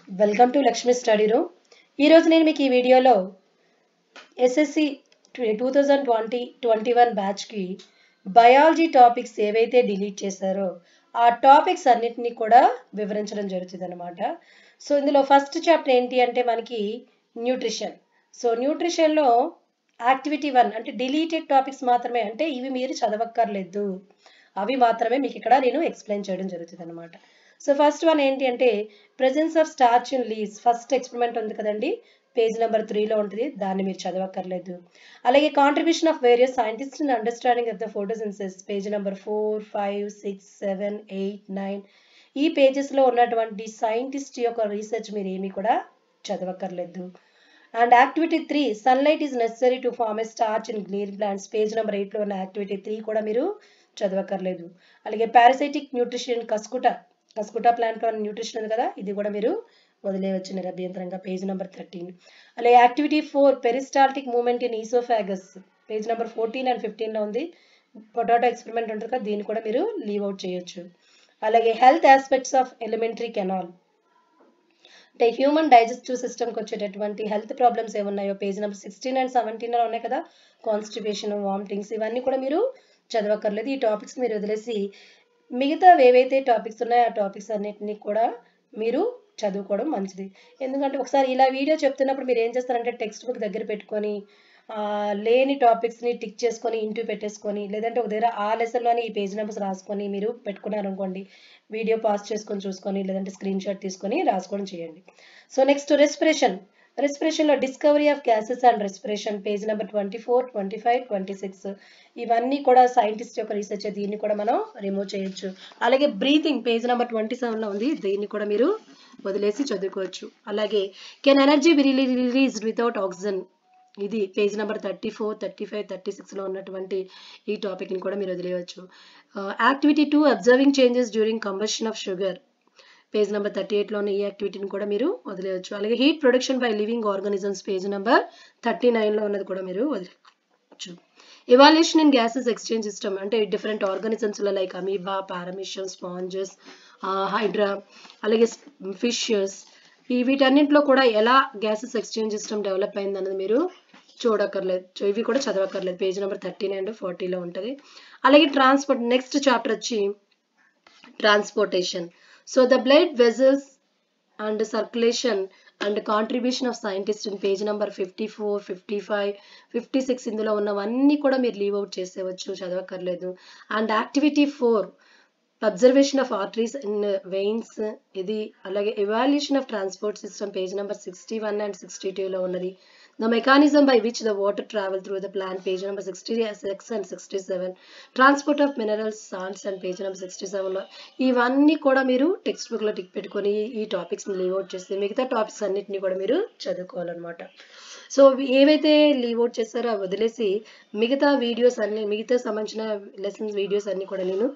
welcome to Lakshmi study room ఈరోజు నేను మీకు ఈ వీడియోలో SSC two thousand twenty twenty one బ్యాచ్కి బయాలజీ టాపిక్స్ ఏవైతే డిలీట్ చేశారో ఆ టాపిక్స్ అన్నిటినీ కూడా వివరించడం జరుగుతుంది అనమాట సో ఇందులో ఫస్ట్ చాప్టర్ ఏంటి అంటే మనకి న్యూట్రిషన్ సో న్యూట్రిషన్లో యాక్టివిటీ వన్ అంటే డిలీటెడ్ టాపిక్స్ మాత్రమే అంటే ఇవి మీరు చదవక్కర్లేదు అవి మాత్రమే మీకు ఇక్కడ నేను ఎక్స్ప్లెయిన్ చేయడం జరుగుతుంది అనమాట సో ఫస్ట్ వన్ ఏంటి అంటే presence of starch in leaves first experiment ఉంది కదండి పేజ్ నెంబర్ త్రీలో ఉంటుంది దాన్ని మీరు చదవక్కర్లేదు అలాగే contribution of various scientist in understanding of the photosynthesis page number four five six seven eight nine ఈ పేజెస్లో ఉన్నటువంటి సైంటిస్ట్ యొక్క రీసెర్చ్ మీరు ఏమీ కూడా చదవక్కర్లేదు and activity three sunlight is necessary to form a starch in green plants page number ఎయిట్లో ఉన్న యాక్టివిటీ త్రీ కూడా మీరు చదవక్కర్లేదు అలాగే పారాసైటిక్ న్యూట్రిషన్ కస్కుటా కస్కుటా ప్లాంట్లో ఉన్న న్యూట్రిషన్ ఉంది కదా ఇది కూడా మీరు వదిలేయవచ్చు నిరభ్యంతరంగా పేజ్ నెంబర్ థర్టీన్ అలాగే activity four peristaltic movement in oesophagus page number fourteen and ఫిఫ్టీన్లో ఉంది పొటాటో ఎక్స్పెరిమెంట్ ఉంటుంది కదా దీన్ని కూడా మీరు లీవ్ అవుట్ చేయొచ్చు అలాగే health aspects of alimentary canal అంటే హ్యూమన్ డైజెస్టివ్ సిస్టమ్కి వచ్చేటటువంటి హెల్త్ ప్రాబ్లమ్స్ ఏమున్నాయో పేజ్ నెంబర్ సిక్స్టీన్ అండ్ సెవెంటీన్లో ఉన్నాయి కదా కాన్స్టిపేషన్ వామిటింగ్స్ ఇవన్నీ కూడా మీరు చదవక్కర్లేదు ఈ టాపిక్స్ మీరు వదిలేసి మిగతా ఏవైతే టాపిక్స్ ఉన్నాయో ఆ టాపిక్స్ అన్నిటినీ కూడా మీరు చదువుకోవడం మంచిది ఎందుకంటే ఒకసారి ఇలా వీడియో చెప్తున్నప్పుడు మీరు ఏం చేస్తారంటే టెక్స్ట్ బుక్ దగ్గర పెట్టుకొని లేని టాపిక్స్ని టిక్ చేసుకొని ఇంటూ పెట్టేసుకొని లేదంటే ఒక దగ్గర ఆ లెసన్లోని ఈ పేజ్ నెంబర్స్ రాసుకొని మీరు పెట్టుకున్నారు అనుకోండి వీడియో పాస్ చేసుకొని చూసుకొని లేదంటే స్క్రీన్ షాట్ తీసుకొని రాసుకోవడం చేయండి సో నెక్స్ట్ రెస్పిరేషన్ రెస్పిరేషన్లో discovery of gases and respiration page number twenty four twenty five twenty six ఇవన్నీ కూడా సైంటిస్ట్ యొక్క రీసెర్చ్ దీన్ని కూడా మనం రిమూవ్ చేయొచ్చు అలాగే బ్రీతింగ్ పేజ్ నెంబర్ ట్వంటీ సెవెన్లో ఉంది దీన్ని కూడా మీరు వదిలేసి చదువుకోవచ్చు అలాగే can energy be release without oxygen ఇది page number thirty four thirty five thirty సిక్స్లో ఉన్నటువంటి ఈ టాపిక్ని కూడా మీరు వదిలేయవచ్చు activity two observing changes during combustion of sugar page number thirty ఎయిట్లో ఉన్న ఈ యాక్టివిటీని కూడా మీరు వదిలేయచ్చు అలాగే heat production by living organisms page number thirty నైన్లో ఉన్నది కూడా మీరు వదిలేయచ్చు evaluation in gases exchange system అంటే డిఫరెంట్ ఆర్గానిజమ్స్లో like amoeba paramecium sponges Hydraa అలాగే ఫిషెస్ ఈ వీటన్నింటిలో కూడా ఎలా గ్యాసెస్ ఎక్స్చేంజ్ సిస్టమ్ డెవలప్ అయింది అన్నది మీరు చూడక్కర్లేదు ఇవి కూడా చదవక్కర్లేదు పేజ్ నెంబర్ థర్టీ నైన్ ఫార్టీలో ఉంటుంది అలాగే ట్రాన్స్పోర్ట్ నెక్స్ట్ చాప్టర్ వచ్చి transportation so the blood vessels and circulation and contribution of scientist in page number fifty four fifty five fifty six ఇందులో ఉన్నవన్నీ కూడా మీరు లీవ్ అవుట్ చేసేవచ్చు చదవక్కర్లేదు and activity four observation of arteries in veins ఇది అలాగే evaluation of transport system page number sixty one and sixty టూలో ఉన్నది the mechanism by which the water travel through the plant page number sixty six and sixty seven transport of minerals salts and page number sixty సెవెన్లో ఇవన్నీ కూడా మీరు text బుక్లో tick పెట్టుకొని ఈ టాపిక్స్ని leave out చేస్తే మిగతా టాపిక్స్ అన్నిటిని కూడా మీరు చదువుకోవాలన్నమాట సో ఏవైతే లీవ్ అవుట్ చేస్తారో అవి వదిలేసి మిగతా వీడియోస్ అన్ని మిగతా సంబంధించిన లెసన్స్ వీడియోస్ అన్ని కూడా నేను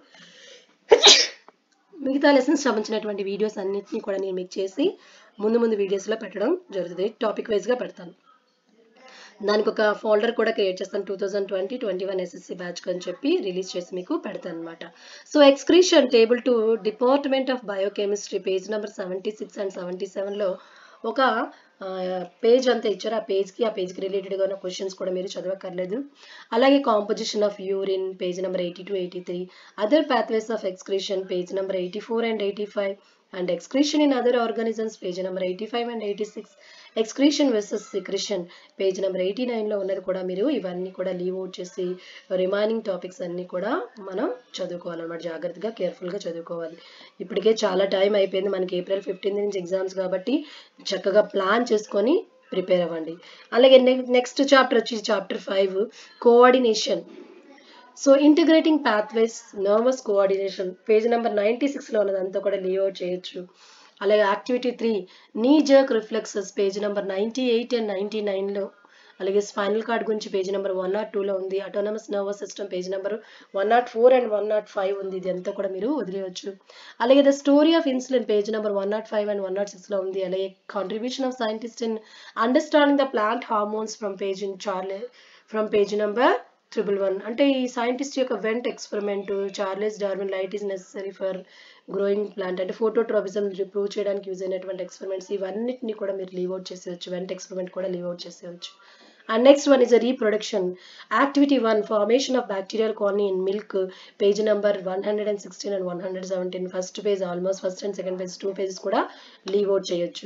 మిగతా లెసన్స్ సంబంధించినటువంటి వీడియోస్ అన్నిటిని కూడా నేను మీకు చేసి ముందు ముందు వీడియోస్లో పెట్టడం జరుగుతుంది టాపిక్ వైజ్గా పెడతాను దానికి ఒక ఫోల్డర్ కూడా క్రియేట్ చేస్తాను two thousand twenty twenty one SSC batch అని చెప్పి రిలీజ్ చేసి మీకు పెడతాను అనమాట so excretion table to department of biochemistry page number seventy six and seventy సెవెన్లో ఒక పేజ్ అంతా ఇచ్చారు ఆ పేజ్కి ఆ పేజ్కి రిలేటెడ్గా ఉన్న క్వశ్చన్స్ కూడా మీరు చదవక్కర్లేదు అలాగే composition of urine page number eighty two eighty three other pathways of excretion page number eighty four and eighty five and excretion in other organisms page number eighty five and eighty six excretion versus secretion page number eighty నైన్లో ఉన్నది కూడా మీరు ఇవన్నీ కూడా leave out చేసి remaining topics అన్నీ కూడా మనం చదువుకోవాలన్నమాట జాగ్రత్తగా కేర్ఫుల్గా చదువుకోవాలి ఇప్పటికే చాలా టైం అయిపోయింది మనకి ఏప్రిల్ ఫిఫ్టీన్త్ నుంచి ఎగ్జామ్స్ కాబట్టి చక్కగా ప్లాన్ చేసుకొని ప్రిపేర్ అవ్వండి అలాగే నెక్స్ట్ చాప్టర్ వచ్చి chapter five coordination so integrating pathways nervous coordination page number ninety సిక్స్లో ఉన్నదంతా కూడా లీవ్ అవుట్ చేయొచ్చు అలాగే activity three knee jerk reflexes page number ninety eight and ninety నైన్లో అలాగే స్పైనల్ కార్డ్ గురించి పేజ్ నెంబర్ వన్ నాట్ టూలో ఉంది autonomous nervous system page number one nought four and one nought five ఉంది ఇది అంతా కూడా మీరు వదిలేయచ్చు అలాగే the story of insulin page number one nought five and one nought సిక్స్లో ఉంది అలాగే contribution of scientist in understanding the plant hormones from page in Charles from page number triple one అంటే ఈ సైంటిస్ట్ యొక్క Went experiment Charles Darwin light is necessary for growing plant అంటే phototropism prove చేయడానికి use అయినటువంటి experiments ఇవన్నిటిని కూడా మీరు leave out చేసేయచ్చు వెంట ఎక్స్పెరిమెంట్ కూడా లీవ్ అవుట్ చేసేయచ్చు and next one is a reproduction activity one formation of bacterial colony in milk page number one hundred and sixteen and one hundred seventeen first page almost first and second page two pages కూడా leave out చేయొచ్చు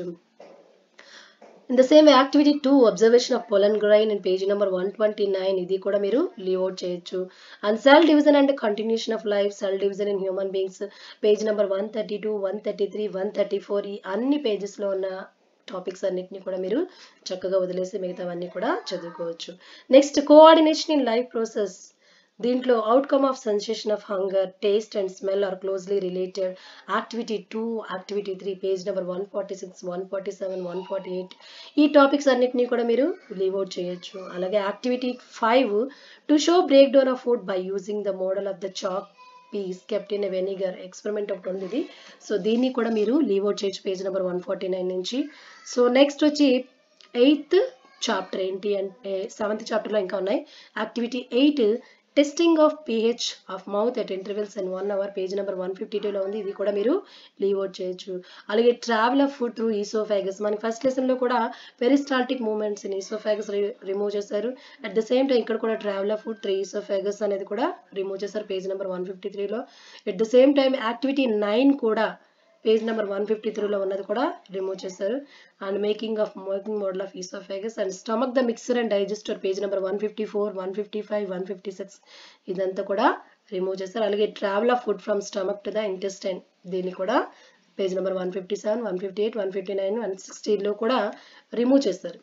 in the same activity two observation of pollen grain in page number one twenty nine ఇది కూడా మీరు leave out చేయొచ్చు and cell division and continuation of life cell division in human beings page number one thirty two one thirty three one thirty four ఈ అన్ని పేజెస్లో ఉన్న topics అన్నిటిని కూడా మీరు చక్కగా వదిలేసి మిగతావన్నీ కూడా చదువుకోవచ్చు next coordination in life process దీంట్లో outcome of sensation of hunger taste and smell are closely related activity two activity three page number one forty six one forty seven one forty eight ఈ topics అన్నిటినీ కూడా మీరు leave out చేయొచ్చు అలాగే activity five to show break down of food by using the model of the chalk piece kept in vinegar experiment ఒకటి ఉంది ఇది so దీన్ని కూడా మీరు లీవ్ అవుట్ చేయొచ్చు page number one forty nine నుంచి సో నెక్స్ట్ వచ్చి ఎయిత్ చాప్టర్ ఏంటి అంటే సెవెంత్ చాప్టర్లో ఇంకా ఉన్నాయి activity eight testing of pH of mouth at intervals and one hour page number one fifty టూలో ఉంది ఇది కూడా మీరు లీవ్ అవుట్ చేయొచ్చు అలాగే travel of food through oesophagus మనకి ఫస్ట్ లెసన్లో కూడా peristaltic movements in oesophagus remove చేశారు అట్ ద సేమ్ టైం ఇక్కడ కూడా travel of food through oesophagus అనేది కూడా రిమూవ్ చేశారు పేజ్ నెంబర్ వన్ ఫిఫ్టీ త్రీలో at the same time activity nine కూడా పేజ్ నెంబర్ వన్ ఫిఫ్టీ త్రీలో ఉన్నది కూడా రిమూవ్ చేశారు and making of making model of oesophagus and stomach the mixer and digester page number one fifty four one fifty five one fifty six ఇదంతా కూడా remove చేశారు అలాగే travel of food from stomach to the intestine దీన్ని కూడా page number one fifty seven one fifty eight one fifty nine one సిక్స్టీలో కూడా remove చేస్తారు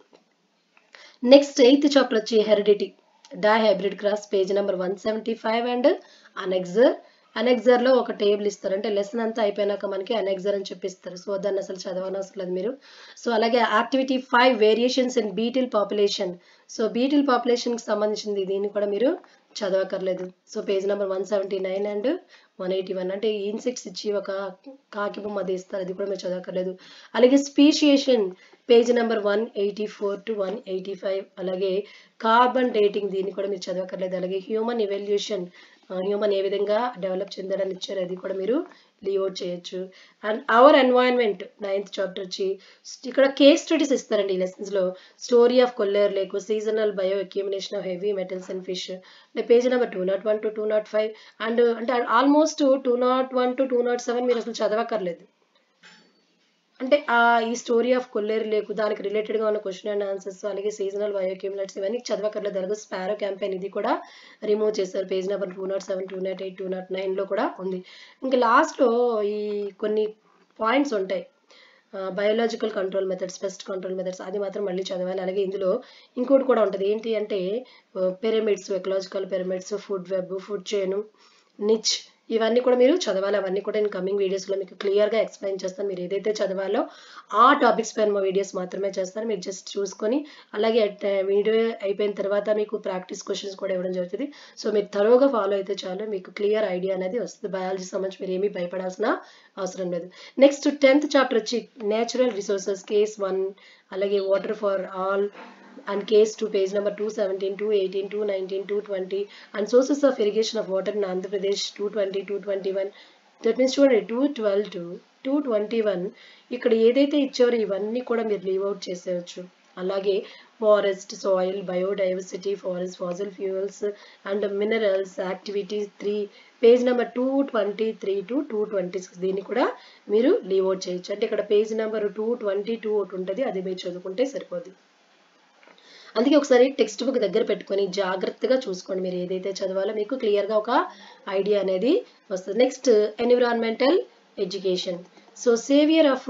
next eighth chapter వచ్చి heredity dihybrid cross page number one seventy five and annexure అనెక్సర్లో ఒక table ఇస్తారు అంటే లెసన్ అంతా అయిపోయినాక మనకి అనెక్సర్ అని చెప్పిస్తారు సో దాన్ని అసలు చదవనవసరం లేదు మీరు సో అలాగే activity five variations in beetle population so beetle పాపులేషన్కి సంబంధించింది దీన్ని కూడా మీరు చదవకర్లేదు so page number one seventy nine and one eighty one అంటే ఇన్సెక్ట్స్ ఇచ్చి ఒక కాకి బొమ్మ అది ఇస్తారు అది కూడా మీరు చదవకర్లేదు అలాగే speciation page number one eighty four to one eighty five అలాగే కార్బన్ డేటింగ్ దీన్ని కూడా మీరు చదవకర్లేదు అలాగే హ్యూమన్ ఎవల్యూషన్ హ్యూమన్ ఏ విధంగా డెవలప్ చెందడానికి ఇచ్చారు అది కూడా మీరు లీవ్ అవుట్ చేయొచ్చు and our environment ninth chapter వచ్చి ఇక్కడ కేస్ స్టడీస్ ఇస్తారండి ఈ లెసన్స్లో story of Kolleru lake seasonal bioaccumulation of heavy metals and fish అంటే page number two nought one to two nought five and అంటే almost two nought one to two nought seven మీరు అసలు చదవక్కర్లేదు అంటే ఆ ఈ స్టోరీ ఆఫ్ కొల్లేరు లేకు దానికి రిలేటెడ్గా ఉన్న క్వశ్చన్ అండ్ ఆన్సర్స్ అలాగే సీజనల్ బయోక్యూమిలేట్స్ ఇవన్నీ చదవకర్లేదు అలాగే స్పారో క్యాంపెయిన్ ఇది కూడా రిమూవ్ చేశారు page number two nought seven two nought eight two nought నైన్లో కూడా ఉంది ఇంకా లాస్ట్లో ఈ కొన్ని పాయింట్స్ ఉంటాయి biological control methods pest control methods అది మాత్రం మళ్ళీ చదవాలి అలాగే ఇందులో ఇంకోటి కూడా ఉంటుంది ఏంటి అంటే pyramids ecological pyramids food web food chain niche ఇవన్నీ కూడా మీరు చదవాలి అవన్నీ కూడా నేను కమింగ్ వీడియోస్లో మీకు క్లియర్గా ఎక్స్ప్లెయిన్ చేస్తాను మీరు ఏదైతే చదవాలో ఆ టాపిక్స్ పైన మా వీడియోస్ మాత్రమే చేస్తాను మీరు జస్ట్ చూసుకొని అలాగే వీడియో అయిపోయిన తర్వాత మీకు ప్రాక్టీస్ క్వశ్చన్స్ కూడా ఇవ్వడం జరుగుతుంది సో మీరు తరోగా ఫాలో అయితే చాలు మీకు క్లియర్ ఐడియా అనేది వస్తుంది బయాలజీ సంబంధించి మీరు ఏమీ భయపడాల్సిన అవసరం లేదు నెక్స్ట్ టెన్త్ చాప్టర్ వచ్చి నేచురల్ రిసోర్సెస్ కేస్ వన్ అలాగే water for all and case 2 page number 217 218 219 220 and sources of irrigation of water in andhra pradesh 220 221 that means చూడండి 212 to 221 ఇక్కడ ఏదైతే ఇచ్చారో ఇవన్నీ కూడా మీరు లీవ్ అవుట్ చేసేయచ్చు అలాగే forest soil biodiversity forest fossil fuels and minerals activity three page number two twenty three to two twenty six దీన్ని కూడా మీరు లీవ్ అవుట్ చేయొచ్చు అంటే ఇక్కడ page number two twenty two ఒకటి ఉంటుంది అది మీరు చదువుకుంటే సరిపోద్ది అందుకే ఒకసారి టెక్స్ట్ బుక్ దగ్గర పెట్టుకొని జాగ్రత్తగా చూసుకోండి మీరు ఏదైతే చదవాలో మీకు క్లియర్గా ఒక ఐడియా అనేది వస్తుంది next environmental education so saviour of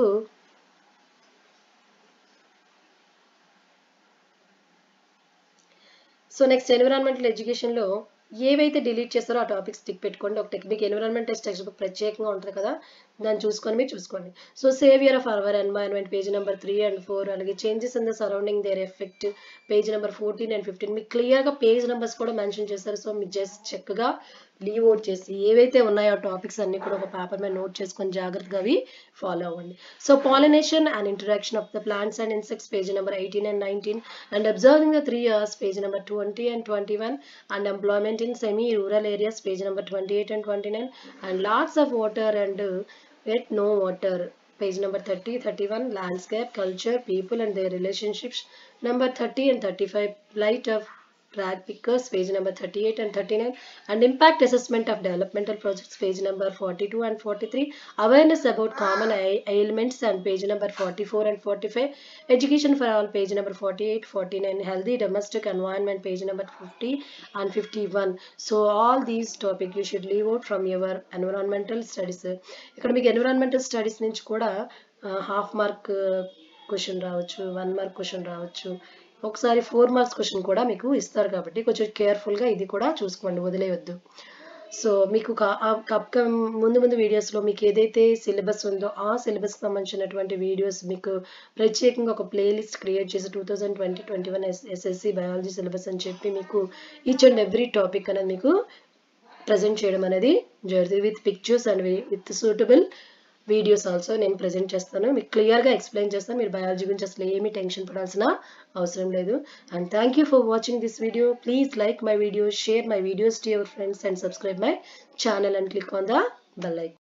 so next environmental ఎడ్యుకేషన్లో ఏవైతే డిలీట్ చేస్తారో ఆ టాపిక్స్ టిక్ పెట్టుకోండి ఒక technique environment test text book ప్రత్యేకంగా ఉంటుంది కదా దాన్ని చూసుకొని మీరు చూసుకోండి so saviour of our environment page number three and four అలాగే changes in the surrounding their effect page number fourteen and fifteen మీకు క్లియర్గా పేజ్ నెంబర్స్ కూడా మెన్షన్ చేస్తారు సో మీరు జస్ట్ చక్కగా లీవ్ అవుట్ చేసి ఏవైతే ఉన్నాయో టాపిక్స్ అన్ని కూడా ఒక పేపర్ మీద నోట్ చేసుకొని జాగ్రత్తగా అవి ఫాలో అవ్వండి so pollination and interaction of the plants and insects page number eighteen and nineteen and observing the three years page number twenty and twenty one and employment in semi rural areas page number twenty eight and twenty nine and lots of water and at no water page number 30 31 landscape culture people and their relationships number 30 and 35 light of rag pickers page number 38 and 39 and impact assessment of developmental projects page number 42 and 43 awareness about common ail- ailments and page number 44 and 45 education for all page number 48 49 healthy domestic environment page number 50 and 51 so all these topic you should leave out from your environmental studies ఇక్కడ మీకు environmental studies నుంచి కూడా half mark question రావచ్చు one mark question రావచ్చు ఒకసారి four marks question కూడా మీకు ఇస్తారు కాబట్టి కొంచెం కేర్ఫుల్గా ఇది కూడా చూసుకోండి వదిలేయొద్దు సో మీకు కా- ఆ కప్ ముందు ముందు వీడియోస్లో మీకు ఏదైతే సిలబస్ ఉందో ఆ సిలబస్కి సంబంధించినటువంటి వీడియోస్ మీకు ప్రత్యేకంగా ఒక ప్లేలిస్ట్ క్రియేట్ చేసి two thousand twenty twenty one SSC biology syllabus అని చెప్పి మీకు ఈచ్ అండ్ ఎవ్రీ టాపిక్ అనేది మీకు ప్రజెంట్ చేయడం అనేది జరుగుతుంది with pictures and with suitable videos also నేను ప్రజెంట్ చేస్తాను మీకు క్లియర్గా ఎక్స్ప్లెయిన్ చేస్తాను మీరు బయాలజీ గురించి అసలు ఏమీ టెన్షన్ పడాల్సిన అవసరం లేదు and thank you for watching this video please like my video share my videos to your friends and subscribe my channel and click on the bell icon